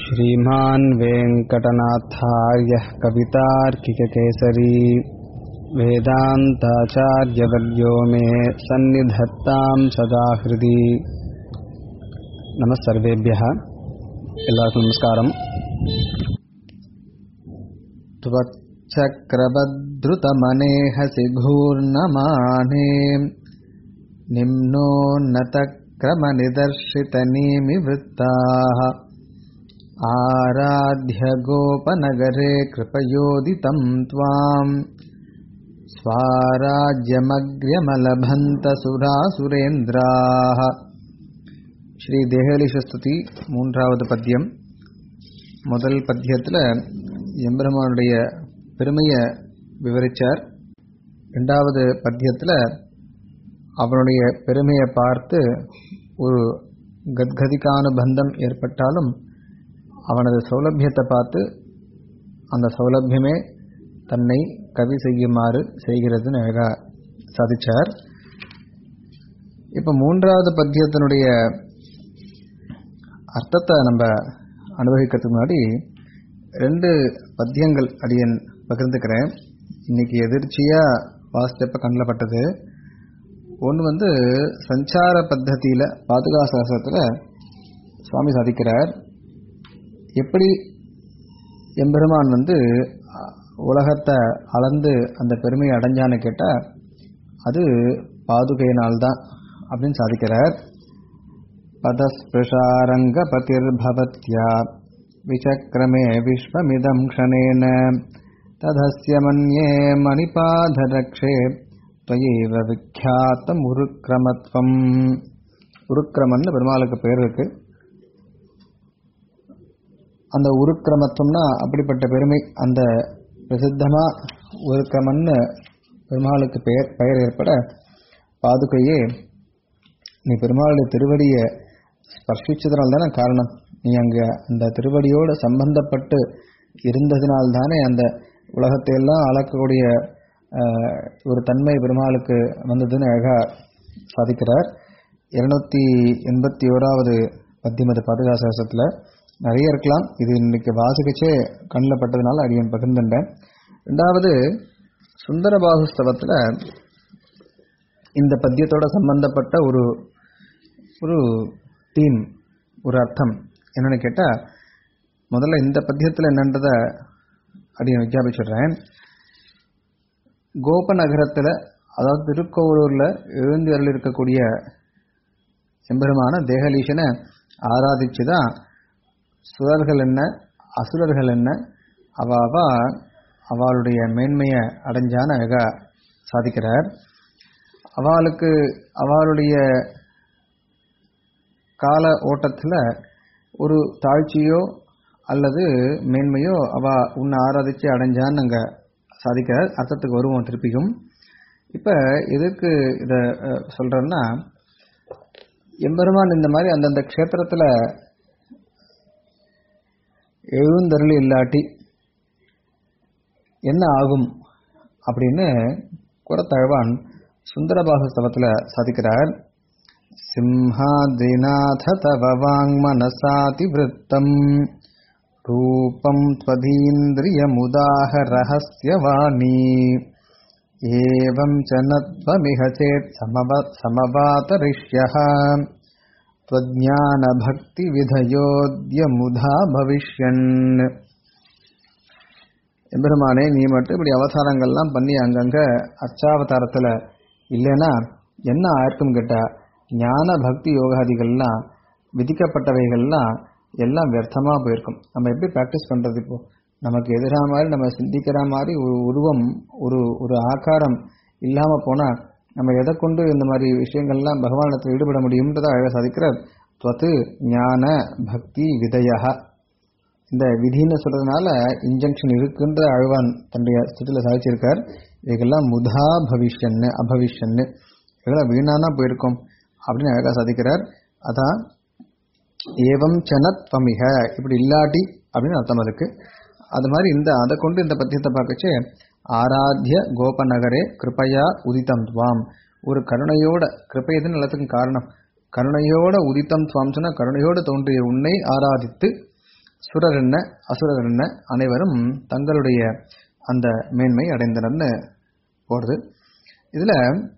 श्रीमान् वेङ्कटनाथार्यः कवितार्किककेसरी वेदान्ताचार्यवर्यो मे सन्निधत्तां सदा हृदि नमः सर्वेभ्यः எல்லாருக்கும் நமஸ்காரம் त्वच्चक्रवद्रुतमनेहसि घूर्णमाने निम्नोन्नतक्रमनिदर्शितनीमिवृत्ताः आराध्य गोपनगरे कृपयोदितं त्वाम् स्वाराज्यमग्र्यमलभन्तसुरासुरेन्द्राः ஸ்ரீ தேகலிஷஸ்துதி மூன்றாவது பத்தியம் முதல் பத்தியத்தில் எம்பெருமானுடைய பெருமையை விவரித்தார் ரெண்டாவது பத்தியத்தில் அவனுடைய பெருமையை பார்த்து ஒரு கத்கதிக்கானுபந்தம் ஏற்பட்டாலும் அவனது சௌலபியத்தை பார்த்து அந்த சௌலபியமே தன்னை கவி செய்யுமாறு செய்கிறதுன்னு அழகாக சாதிச்சார் இப்போ மூன்றாவது பத்தியத்தினுடைய அர்த்தத்தை நம்ம அனுபவிக்கிறதுக்கு முன்னாடி ரெண்டு பத்தியங்கள் அடியன் பகிர்ந்துக்கிறேன் இன்னைக்கு எதிர்ச்சியாக வாசித்தப்ப கண்ணில் பட்டது ஒன்று வந்து சஞ்சார பத்ததியில் பாதுகா சாஸ்திரத்தில் சுவாமி சாதிக்கிறார் எப்படி எம்பெருமான் வந்து உலகத்தை அளந்து அந்த பெருமையை அடைஞ்சான்னு கேட்டால் அது பாதுகையினால்தான் அப்படின்னு சாதிக்கிறார் பதஸ்பிருஷாரங்கபதிர்பவத்யா விசக்கிரமே விஸ்வமிதம் க்ஷணேன ததஸ்ய மன்யே மணிபாதரக்ஷே துவயைவ விக்யாத்தம் உருக்கிரமத்வம் உருக்கிரமன்னு பெருமாளுக்கு பேர் இருக்கு அந்த உருக்கிரமத்துவம்னா அப்படிப்பட்ட பெருமை அந்த பிரசித்தமா உருக்கிரமன்னு பெருமாளுக்கு பெயர் பெயர் ஏற்பட பாதுகையே நீ பெருமாளுடைய திருவடியை ஸ்பர்ஷிச்சதுனால தானே காரணம் நீ அங்கே அந்த திருவடியோடு சம்பந்தப்பட்டு இருந்ததினால்தானே அந்த உலகத்தை எல்லாம் அளக்கக்கூடிய ஒரு தன்மை பெருமாளுக்கு வந்ததுன்னு அழகாக சாதிக்கிறார் இருநூத்தி எண்பத்தி ஓராவது பத்திமத பாதுகாசாசத்தில் நிறைய இருக்கலாம் இது இன்னைக்கு வாசிக்கச்சே கண்ணில் பட்டதுனால அடியன் பகிர்ந்துட்டேன் ரெண்டாவது சுந்தரபாகுஸ்தவத்தில் இந்த பத்தியத்தோட சம்பந்தப்பட்ட ஒரு ஒரு தீம் ஒரு அர்த்தம் என்னன்னு கேட்டால் முதல்ல இந்த பத்தியத்தில் என்னன்றதை அடியை விஜாபிச்சிடுறேன் கோபநகரத்தில் அதாவது திருக்கோவலூரில் எழுந்து அருள் இருக்கக்கூடிய எம்பெருமான தேகலீஷனை ஆராதிச்சு தான் சுரர்கள் என்ன அசுரர்கள் என்ன அவ அவளுடைய மேன்மையை அடைஞ்சான அழகா சாதிக்கிறார் அவளுக்கு அவளுடைய கால ஓட்டத்தில் ஒரு தாழ்ச்சியோ அல்லது மேன்மையோ அவ உன்னை ஆராதிச்சு அடைஞ்சான்னு அங்கே சாதிக்கிறார் அர்த்தத்துக்கு வருவோம் திருப்பிக்கும் இப்போ எதுக்கு இதை சொல்கிறேன்னா எம்பெருமான் இந்த மாதிரி அந்தந்த க்ஷேத்திரத்தில் எழுந்தருள் இல்லாட்டி என்ன ஆகும் அப்படின்னு குரத்தழவான் சுந்தரபாகஸ்தவத்தில் சாதிக்கிறார் சிம்ஹாதிநாத தவ வாங்மனசாதிவிருத்தம் ரூபம் त्वदीन्द्रियमुदाह रहस्यवाणी एवं च न त्वमिह चेत् समवातरिष्यः त्वज्ञानभक्तिविधयोद्यमुधा भविष्यन् எம்பெருமானே நீ மட்டும் இப்படி அவதாரங்கள்லாம் பண்ணி அங்கங்க அர்ச்சாவதாரத்தில் இல்லைன்னா என்ன ஆயிருக்கும் கேட்டா ஞான பக்தி யோகாதிகள்லாம் விதிக்கப்பட்டவைகள்லாம் எல்லாம் வியர்த்தமாக போயிருக்கும் நம்ம எப்படி ப்ராக்டிஸ் பண்ணுறது இப்போ நமக்கு எதிராக மாதிரி நம்ம சிந்திக்கிற மாதிரி ஒரு உருவம் ஒரு ஒரு ஆக்காரம் இல்லாமல் போனால் நம்ம எதை கொண்டு இந்த மாதிரி விஷயங்கள்லாம் பகவானிடத்தில் ஈடுபட முடியும்ன்றதை அழகாக சாதிக்கிறார் துவத்து ஞான பக்தி விதையா இந்த விதின்னு சொல்றதுனால இன்ஜங்ஷன் இருக்குன்ற அழுவான் தன்னுடைய ஸ்திதியில் சாதிச்சிருக்கார் இதுக்கெல்லாம் முதா பவிஷ்யன்னு அபவிஷ்யன்னு இதெல்லாம் வீணானா போயிருக்கும் அப்படின்னு அழகாக சாதிக்கிறார் அதான் ஏவம் சனத்வமிக இப்படி இல்லாட்டி அப்படின்னு அர்த்தம் அதுக்கு அது மாதிரி இந்த அதை கொண்டு இந்த பத்தியத்தை பார்க்கச்சு ஆராத்திய கோபநகரே கிருப்பையா உதித்தம் துவாம் ஒரு கருணையோட கிருப்பை எதுன்னு எல்லாத்துக்கும் காரணம் கருணையோட உதித்தம் துவாம் சொன்னா கருணையோடு தோன்றிய உன்னை ஆராதித்து சுரர் என்ன அசுரர் என்ன அனைவரும் தங்களுடைய அந்த மேன்மை அடைந்தனர்னு போகிறது இதில்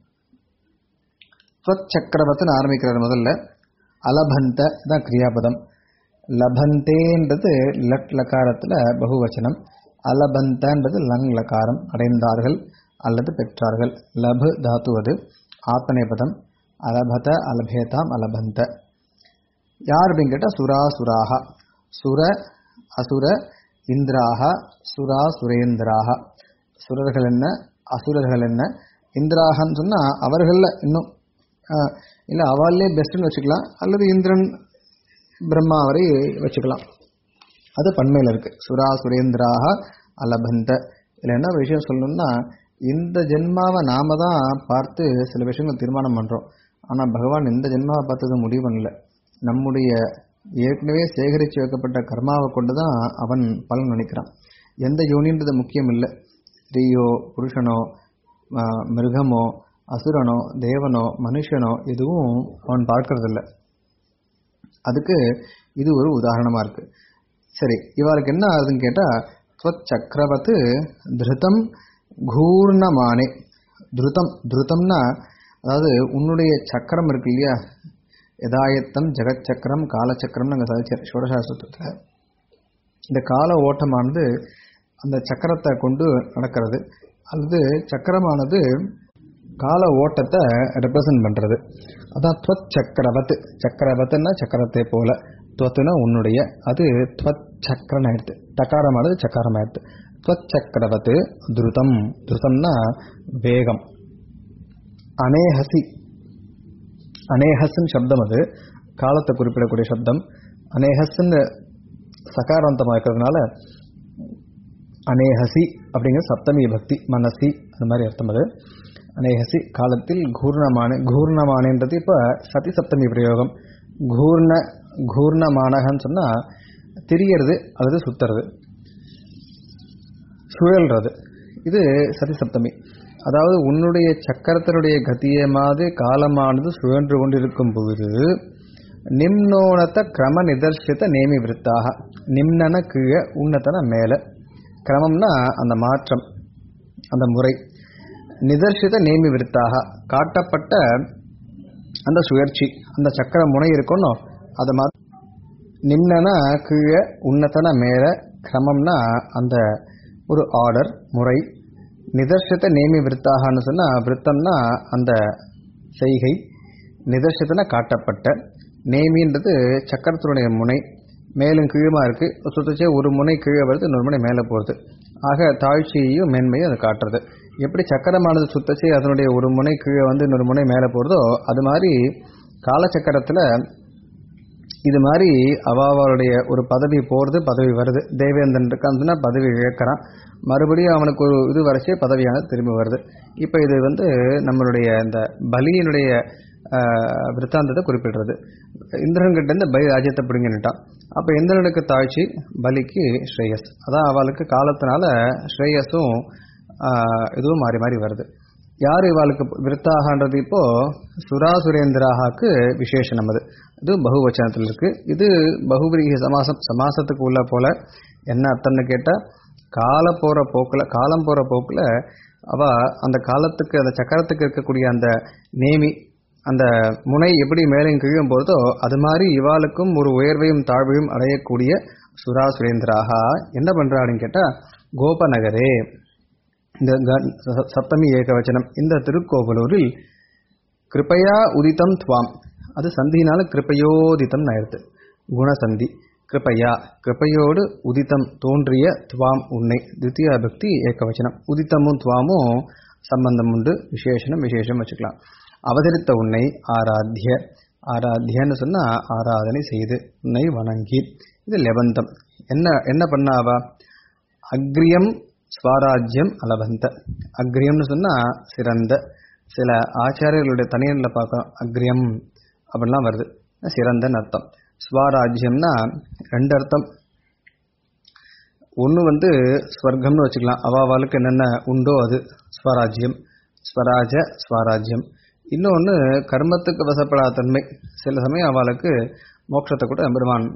ஸ்வச்சக்கரவத்துன்னு ஆரம்பிக்கிறார் முதல்ல அலபந்த தான் கிரியாபதம் லபந்தேன்றது லட் லகாரத்தில் பகுவச்சனம் அலபந்தன்றது லங் லகாரம் அடைந்தார்கள் அல்லது பெற்றார்கள் லபு தாத்துவது ஆத்மநேபதம் அலபத அலபேதாம் அலபந்த யார் அப்படின்னு கேட்டால் சுராசுராக சுர அசுர இந்திராக சுரா சுரேந்திராக சுரர்கள் என்ன அசுரர்கள் என்ன இந்திராகன்னு சொன்னால் அவர்களில் இன்னும் இல்லை அவளே பெஸ்ட்டுன்னு வச்சுக்கலாம் அல்லது இந்திரன் பிரம்மா வரை வச்சுக்கலாம் அது பண்மையில் இருக்குது சுரா சுரேந்திராக அலபந்த இதில் என்ன விஷயம் சொல்லணும்னா இந்த ஜென்மாவை நாம தான் பார்த்து சில விஷயங்கள் தீர்மானம் பண்ணுறோம் ஆனால் பகவான் இந்த ஜென்மாவை பார்த்தது முடிவு பண்ணல நம்முடைய ஏற்கனவே சேகரித்து வைக்கப்பட்ட கர்மாவை கொண்டு தான் அவன் பலன் நினைக்கிறான் எந்த யோனின்றது முக்கியம் இல்லை ஸ்திரீயோ புருஷனோ மிருகமோ அசுரனோ தேவனோ மனுஷனோ எதுவும் அவன் பார்க்கறதில்ல அதுக்கு இது ஒரு உதாரணமாக இருக்கு சரி இவருக்கு என்ன ஆகுதுன்னு கேட்டால் சக்கரவத்து திருத்தம் கூர்ணமானே திருத்தம் திருத்தம்னா அதாவது உன்னுடைய சக்கரம் இருக்கு இல்லையா யதாயத்தம் ஜெகச்சக்கரம் காலச்சக்கரம்னு நாங்கள் சாதிச்சார் ஷோடசாஸ்திரத்தில் இந்த கால ஓட்டமானது அந்த சக்கரத்தை கொண்டு நடக்கிறது அல்லது சக்கரமானது கால ஓட்டத்தை ரெப்ரசன்ட் பண்ணுறது அதான் துவத் சக்கரவத் சக்கரவத்துன்னா சக்கரத்தை போல துவத்துனா உன்னுடைய அது துவத் சக்கரன் ஆயிடுது தக்காரமானது சக்காரம் ஆயிடுது துவத் சக்கரவத்து துருதம் துருதம்னா வேகம் அனேஹசி அனேஹஸ்ன்னு சப்தம் அது காலத்தை குறிப்பிடக்கூடிய சப்தம் அனேஹஸ்ன்னு சகாராந்தமாக இருக்கிறதுனால அனேஹசி அப்படிங்கிற சப்தமி பக்தி மனசி அந்த மாதிரி அர்த்தம் அது அநேகசி காலத்தில் கூர்ணமான கூர்ணமானன்றது இப்போ சதி சப்தமி பிரயோகம் கூர்ண கூர்ணமானகன்னு சொன்னால் திரியறது அல்லது சுத்துறது சுழல்றது இது சதி சப்தமி அதாவது உன்னுடைய சக்கரத்தினுடைய கத்திய மாதிரி காலமானது சுழன்று கொண்டிருக்கும் பொழுது நிம்னோனத்த கிரம நிதர்சித்த நேமி விருத்தாக நிம்னன கீழே உன்னத்தன மேலே கிரமம்னா அந்த மாற்றம் அந்த முறை நிதர்சித நேமி விருத்தாக காட்டப்பட்ட அந்த சுழற்சி அந்த சக்கர முனை இருக்கணும் அதை மா நிம்னனா கீழே உன்னத்தன மேலே கிரமம்னா அந்த ஒரு ஆர்டர் முறை நிதர்சித்த நேமி விருத்தாகன்னு சொன்னால் விருத்தம்னா அந்த செய்கை நிதர்சித்தன காட்டப்பட்ட நேமின்றது சக்கரத்தினுடைய முனை மேலும் கீழமாக இருக்குது சுத்தச்சே ஒரு முனை கீழே வருது இன்னொரு முனை மேலே போகிறது ஆக தாழ்ச்சியையும் மேன்மையும் அதை காட்டுறது எப்படி சக்கரமானது சுத்தச்சு அதனுடைய ஒரு முனை கீழே வந்து இன்னொரு முனை மேலே போகிறதோ அது மாதிரி காலச்சக்கரத்தில் இது மாதிரி அவாவாளுடைய ஒரு பதவி போகிறது பதவி வருது தேவேந்திரன் இருக்கான்னு பதவி இழக்கிறான் மறுபடியும் அவனுக்கு ஒரு இது வரைச்சே பதவியானது திரும்பி வருது இப்போ இது வந்து நம்மளுடைய இந்த பலியினுடைய விற்த்தாந்தத்தை குறிப்பிடுறது இந்திரன்கிட்ட இருந்து பலி ராஜ்யத்தை பிடுங்கிட்டான் அப்போ இந்திரனுக்கு தாழ்ச்சி பலிக்கு ஸ்ரேயஸ் அதான் அவளுக்கு காலத்தினால ஸ்ரேயஸும் இதுவும் மாறி மாறி வருது யார் இவாளுக்கு விருத்தாகன்றது இப்போ சுராசுரேந்திராகாக்கு விசேஷனம் அது இது பகுவச்சனத்தில் இருக்கு இது பகுபிரீக சமாசம் சமாசத்துக்கு உள்ள போல என்ன அர்த்தம்னு கேட்டால் கால போகிற போக்கில் காலம் போகிற போக்கில் அவ அந்த காலத்துக்கு அந்த சக்கரத்துக்கு இருக்கக்கூடிய அந்த நேமி அந்த முனை எப்படி மேலும் கீழும் போகிறதோ அது மாதிரி இவாளுக்கும் ஒரு உயர்வையும் தாழ்வையும் அடையக்கூடிய சுரா சுரேந்திராகா என்ன பண்ணுறாருன்னு கேட்டால் கோபநகரே இந்த சப்தமி ஏகவச்சனம் இந்த திருக்கோவலூரில் கிருப்பையா உதித்தம் துவாம் அது சந்தினால கிருப்பையோதித்தம் ஆயிடுது குணசந்தி கிருப்பையா கிருப்பையோடு உதித்தம் தோன்றிய துவாம் உன்னை தித்தியா பக்தி ஏகவச்சனம் உதித்தமும் துவாமும் சம்பந்தம் உண்டு விசேஷனம் விசேஷம் வச்சுக்கலாம் அவதரித்த உன்னை ஆராத்திய ஆராத்தியன்னு சொன்னால் ஆராதனை செய்து உன்னை வணங்கி இது லெபந்தம் என்ன என்ன பண்ணாவா அக்ரியம் ஸ்வராஜ்யம் அலபந்த அக்ரியம்னு சொன்னால் சிறந்த சில ஆச்சாரியர்களுடைய தனியனில் பார்க்கணும் அக்ரியம் அப்படிலாம் வருது சிறந்தன்னு அர்த்தம் ஸ்வராஜ்யம்னா ரெண்டு அர்த்தம் ஒன்று வந்து ஸ்வர்க்கம்னு வச்சுக்கலாம் அவாவாளுக்கு என்னென்ன உண்டோ அது ஸ்வராஜ்யம் ஸ்வராஜ ஸ்வராஜ்யம் இன்னொன்று கர்மத்துக்கு வசப்படாத தன்மை சில சமயம் அவளுக்கு மோட்சத்தை கூட பெருமான்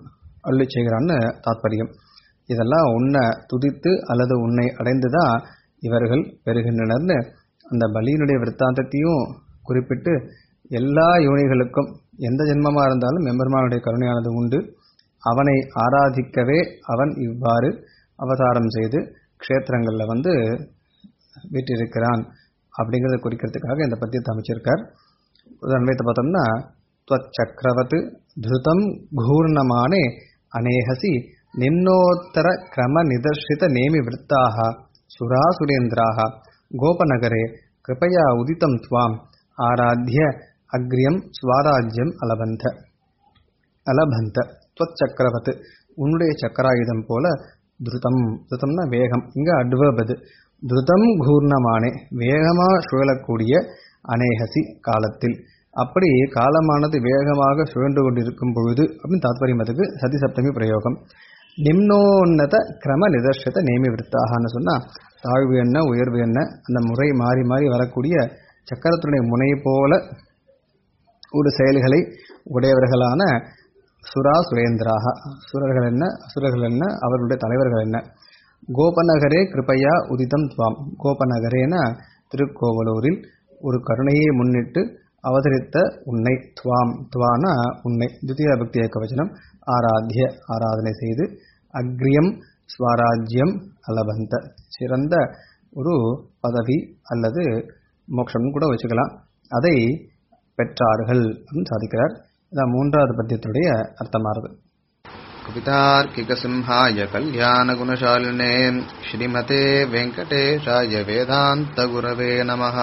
அருளி செய்கிறான்னு தாத்பரியம் இதெல்லாம் உன்னை துதித்து அல்லது உன்னை அடைந்துதான் இவர்கள் பெறுகின்றனர்னு அந்த பலியினுடைய விற்த்தாந்தத்தையும் குறிப்பிட்டு எல்லா யோனிகளுக்கும் எந்த ஜென்மமா இருந்தாலும் எம்பெருமானுடைய கருணையானது உண்டு அவனை ஆராதிக்கவே அவன் இவ்வாறு அவதாரம் செய்து க்ஷேத்திரங்களில் வந்து வீட்டிருக்கிறான் அப்படிங்கிறத குறிக்கிறதுக்காக இந்த பத்தியத்தை அமைச்சிருக்கார் உதாரணத்தை பார்த்தோம்னா त्वच्चक्रवत् धृतं घूर्णमाणे अनेहसि निम्नोत्तर क्रमनिदर्शितनेमिवृत्ताः सुरासुरेन्द्राः गोपनगरे कृपया उदितं त्वाम् आराध्य अग्र्यं स्वाराज्यम् अलभन्त அலபந்த துவச்சக்கரவத் உன்னுடைய சக்கராயுதம் போல திருதம் திருதம்னா வேகம் இங்க அட்வர்ப் அது திருதம் கூர்ணமானே வேகமா சுழலக்கூடிய அநேகசி காலத்தில் அப்படி காலமானது வேகமாக சுழன்று கொண்டிருக்கும் பொழுது அப்படின்னு தாத்பரியம் அதுக்கு சதி சப்தமி பிரயோகம் நிம்னோன்னத கிரம நிதர்ஷத நேமி விற்த்தாகன்னு சொன்னா தாழ்வு என்ன உயர்வு என்ன அந்த முறை மாறி மாறி வரக்கூடிய சக்கரத்துடைய முனை போல ஒரு செயல்களை உடையவர்களான சுரா சுரேந்திராக சுரர்கள் என்ன அசுரர்கள் என்ன அவர்களுடைய தலைவர்கள் என்ன கோபநகரே கிருபையா உதிதம் துவாம் கோபநகரேன திருக்கோவலூரில் ஒரு கருணையை முன்னிட்டு அவதரித்த உன்னை துவாம் துவானா உன்னை துத்திய பக்தி ஏக்க வச்சனம் ஆராத்திய ஆராதனை செய்து அக்ரியம் ஸ்வராஜ்யம் அலபந்த சிறந்த ஒரு பதவி அல்லது மோட்சம் கூட வச்சுக்கலாம் அதை பெற்றார்கள் அப்படின்னு சாதிக்கிறார் இதான் மூன்றாவது பத்தியத்துடைய அர்த்தமானது कवितार्किकसिंहाय कल्याणगुणशालिने श्रीमते वेङ्कटेशाय वेदान्तगुरवे नमः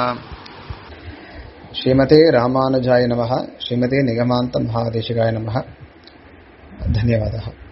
श्रीमते रामानुजाय नमः श्रीमते निगमान्त महादेशिकाय नमः धन्यवादः